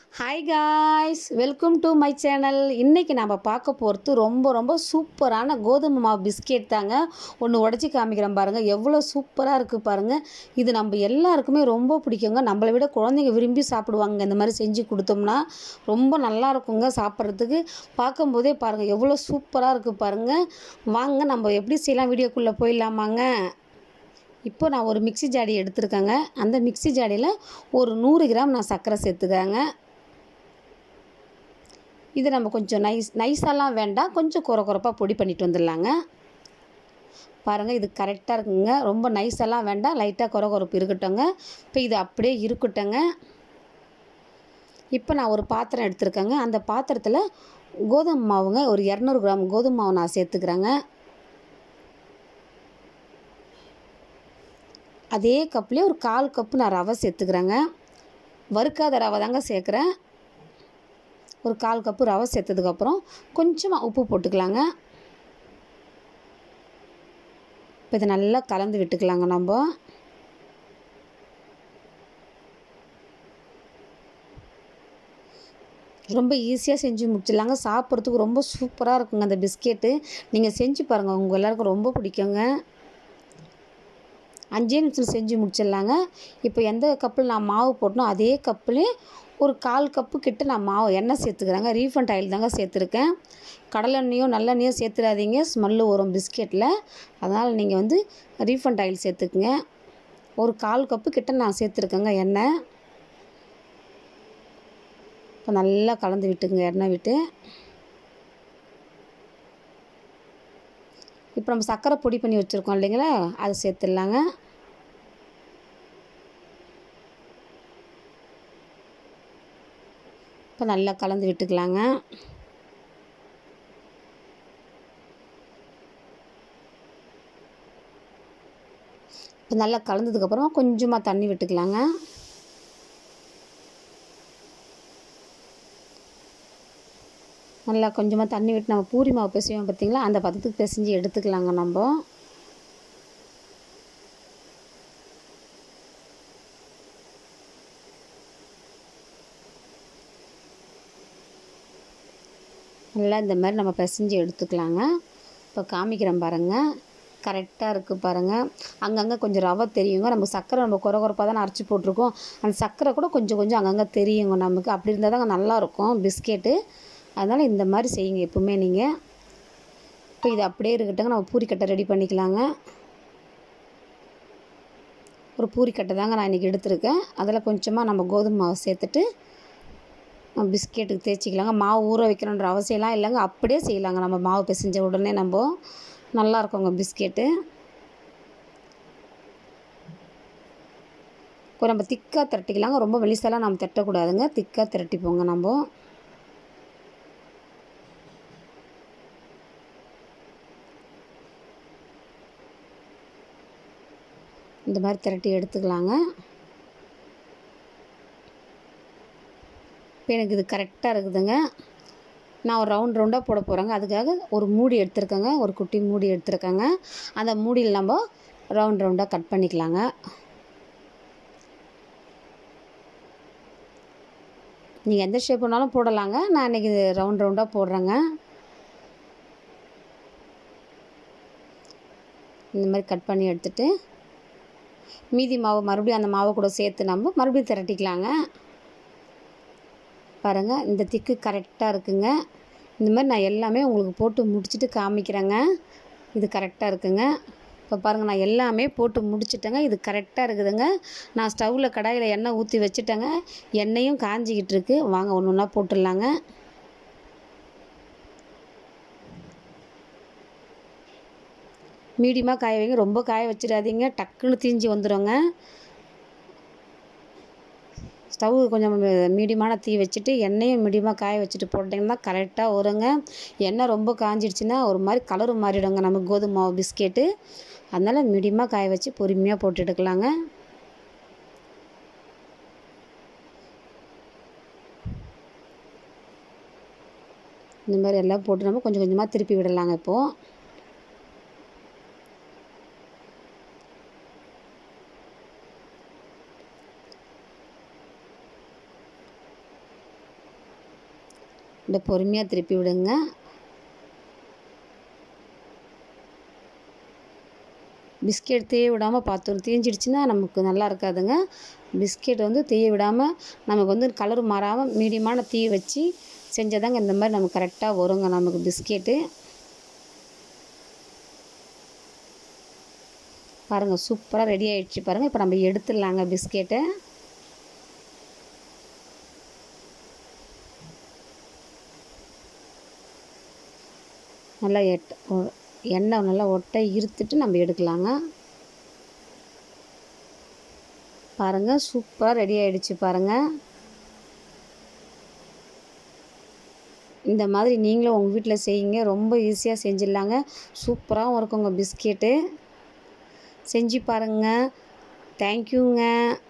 hi guys welcome to my channel இன்றைக்கி நம்ம பார்க்க போகிறது ரொம்ப ரொம்ப சூப்பரான கோதுமை மாவு பிஸ்கெட் தாங்க ஒன்று உடச்சி காமிக்கிறேன் பாருங்கள் எவ்வளோ சூப்பராக இருக்குது பாருங்கள் இது நம்ம எல்லாருக்குமே ரொம்ப பிடிக்குங்க நம்மளை விட குழந்தைங்க விரும்பி சாப்பிடுவாங்க இந்த மாதிரி செஞ்சு கொடுத்தோம்னா ரொம்ப நல்லா இருக்குங்க சாப்பிட்றதுக்கு பார்க்கும்போதே பாருங்கள் எவ்வளோ சூப்பராக இருக்குது பாருங்கள் வாங்க நம்ம எப்படி செய்யலாம் வீடியோக்குள்ளே போயிடலாமாங்க இப்போ நான் ஒரு மிக்ஸி ஜாடி எடுத்திருக்கேங்க அந்த மிக்ஸி ஜாடியில் ஒரு நூறு கிராம் நான் சர்க்கரை சேர்த்துக்கிறேங்க இது நம்ம கொஞ்சம் நைஸ் நைஸாலாம் வேண்டாம் கொஞ்சம் குறை குறைப்பாக பொடி பண்ணிட்டு வந்துடலாங்க பாருங்கள் இது கரெக்டாக இருக்குங்க ரொம்ப நைஸெல்லாம் வேண்டாம் லைட்டாக குறை குறைப்பு இருக்கட்டுங்க இப்போ இது அப்படியே இருக்கட்டுங்க இப்போ நான் ஒரு பாத்திரம் எடுத்திருக்கேங்க அந்த பாத்திரத்தில் கோதுமை மாவுங்க ஒரு இரநூறு கிராம் கோதுமை மாவு நான் சேர்த்துக்கிறேங்க அதே கப்லேயே ஒரு கால் கப்பு நான் ரவை சேர்த்துக்கிறேங்க வறுக்காத ரவை தாங்க சேர்க்குறேன் ஒரு கால் கப்பு ரவை சேர்த்ததுக்கப்புறம் கொஞ்சமாக உப்பு போட்டுக்கலாங்க இப்போ இதை நல்லா கலந்து விட்டுக்கலாங்க நம்ம ரொம்ப ஈஸியாக செஞ்சு முடிச்சிடலாங்க சாப்பிட்றதுக்கு ரொம்ப சூப்பராக இருக்குங்க அந்த பிஸ்கெட்டு நீங்கள் செஞ்சு பாருங்கள் உங்கள் எல்லாருக்கும் ரொம்ப பிடிக்குங்க அஞ்சே நிமிஷத்தில் செஞ்சு முடிச்சிடலாங்க இப்போ எந்த கப்பில் நான் மாவு போட்டனோ அதே கப்புலேயே ஒரு கால் கப்பு கிட்ட நான் மாவு எண்ணெய் சேர்த்துக்கிறேங்க ரீஃபண்ட் ஆயில் தாங்க சேர்த்துருக்கேன் கடலெண்ணெயோ நல்லெண்ணெயோ சேர்த்துடாதீங்க ஸ்மெல்லு வரும் பிஸ்கெட்டில் அதனால் நீங்கள் வந்து ரீஃபண்ட் ஆயில் சேர்த்துக்குங்க ஒரு கால் கப்பு கிட்ட நான் சேர்த்துருக்கேங்க எண்ணெய் இப்போ நல்லா கலந்து விட்டுங்க எண்ணெய் விட்டு இப்போ நம்ம சர்க்கரை பொடி பண்ணி வச்சுருக்கோம் இல்லைங்களா அதை சேர்த்துடலாங்க இப்போ நல்லா கலந்து விட்டுக்கலாங்க இப்போ நல்லா கலந்ததுக்கப்புறமா கொஞ்சமாக தண்ணி விட்டுக்கலாங்க நல்லா கொஞ்சமாக தண்ணி விட்டு நம்ம பூரி மாவு பிசைவோம் பார்த்திங்களா அந்த பதத்துக்கு பிசைஞ்சு எடுத்துக்கலாங்க நம்ம நல்லா இந்த மாதிரி நம்ம பிசைஞ்சு எடுத்துக்கலாங்க இப்போ காமிக்கிறேன் பாருங்கள் கரெக்டாக இருக்குது பாருங்கள் அங்கங்கே கொஞ்சம் ரவை தெரியுங்க நம்ம சர்க்கரை நம்ம குறை குறைப்பாக தான் அரைச்சி போட்டிருக்கோம் அந்த சர்க்கரை கூட கொஞ்சம் கொஞ்சம் அங்கங்கே தெரியுங்க நமக்கு அப்படி இருந்தால் தாங்க நல்லாயிருக்கும் பிஸ்கெட்டு அதனால் இந்த மாதிரி செய்யுங்க எப்பவுமே நீங்கள் இப்போ இது அப்படியே இருக்கட்டுங்க நம்ம பூரிக்கட்டை ரெடி பண்ணிக்கலாங்க ஒரு பூரிக்கட்டை தாங்க நான் இன்றைக்கி எடுத்திருக்கேன் அதில் கொஞ்சமாக நம்ம கோதுமை மாவு சேர்த்துட்டு பிஸ்கெட்டுக்கு தேய்ச்சிக்கலாங்க மாவு ஊற வைக்கணுன்ற அவசியம்லாம் இல்லைங்க அப்படியே செய்யலாங்க நம்ம மாவு பிசைஞ்ச உடனே நம்ம நல்லா இருக்குங்க பிஸ்கெட்டு இப்போ நம்ம திக்காக திரட்டிக்கலாங்க ரொம்ப மெலிசாலாம் நம்ம திரட்டக்கூடாதுங்க திக்காக திரட்டிப்போங்க நம்ம இந்த மாதிரி திரட்டி எடுத்துக்கலாங்க இப்போ எனக்கு இது கரெக்டாக இருக்குதுங்க நான் ஒரு ரவுண்ட் ரவுண்டாக போட போகிறேங்க அதுக்காக ஒரு மூடி எடுத்துருக்கேங்க ஒரு குட்டி மூடி எடுத்துருக்கேங்க அந்த மூடியில் நம்ம ரவுண்ட் ரவுண்டாக கட் பண்ணிக்கலாங்க நீங்கள் எந்த ஷேப் வேணாலும் போடலாங்க நான் இன்றைக்கி ரவுண்ட் ரவுண்டாக போடுறேங்க இந்த மாதிரி கட் பண்ணி எடுத்துகிட்டு மீதி மாவு மறுபடியும் அந்த மாவை கூட சேர்த்து நம்ம மறுபடியும் திரட்டிக்கலாங்க பாருங்கள் இந்த திக்கு கரெக்டாக இருக்குங்க இந்த மாதிரி நான் எல்லாமே உங்களுக்கு போட்டு முடிச்சுட்டு காமிக்கிறேங்க இது கரெக்டாக இருக்குங்க இப்போ பாருங்கள் நான் எல்லாமே போட்டு முடிச்சிட்டேங்க இது கரெக்டாக இருக்குதுங்க நான் ஸ்டவ்வில் கடாயில் எண்ணெய் ஊற்றி வச்சுட்டேங்க எண்ணெயும் காஞ்சிக்கிட்டு இருக்கு வாங்க ஒன்று ஒன்றா போட்டுடலாங்க மீடியமாக காய வைங்க ரொம்ப காய வச்சிடாதீங்க டக்குன்னு தீஞ்சி வந்துடுங்க ஸ்டவ் கொஞ்சம் மீடியமான தீ வச்சுட்டு எண்ணெயும் மீடியமாக காய வச்சுட்டு போட்டிங்கன்னா கரெக்டாக வருங்க எண்ணெய் ரொம்ப காஞ்சிடுச்சுன்னா ஒரு மாதிரி கலரு மாறிடுங்க நமக்கு கோதுமை மாவு பிஸ்கெட்டு அதனால் மீடியமாக காய வச்சு பொறுமையாக போட்டு எடுக்கலாங்க இந்த மாதிரி எல்லாம் போட்டு நம்ம கொஞ்சம் கொஞ்சமாக திருப்பி விடலாங்க இப்போது இந்த பொறுமையாக திருப்பி விடுங்க பிஸ்கெட் தேய விடாமல் பார்த்து தீஞ்சிடுச்சுன்னா நமக்கு நல்லா இருக்காதுங்க பிஸ்கெட் வந்து தேய விடாமல் நமக்கு வந்து கலர் மாறாமல் மீடியமான தீ வச்சு செஞ்சாதாங்க இந்த மாதிரி நமக்கு கரெக்டாக வருங்க நமக்கு பிஸ்கெட்டு பாருங்கள் சூப்பராக ரெடி ஆகிடுச்சு பாருங்கள் இப்போ நம்ம எடுத்துடலாங்க பிஸ்கெட்டை நல்லா எட் ஒ- எண்ணெய் நல்லா ஒட்டை இருத்துட்டு நம்ம எடுக்கலாங்க பாருங்கள் சூப்பராக ரெடி ஆகிடுச்சு பாருங்கள் இந்த மாதிரி நீங்களும் உங்கள் வீட்டில் செய்யுங்க ரொம்ப ஈஸியாக செஞ்சிடலாங்க சூப்பராகவும் இருக்குங்க பிஸ்கெட்டு செஞ்சு பாருங்கள் தேங்க்யூங்க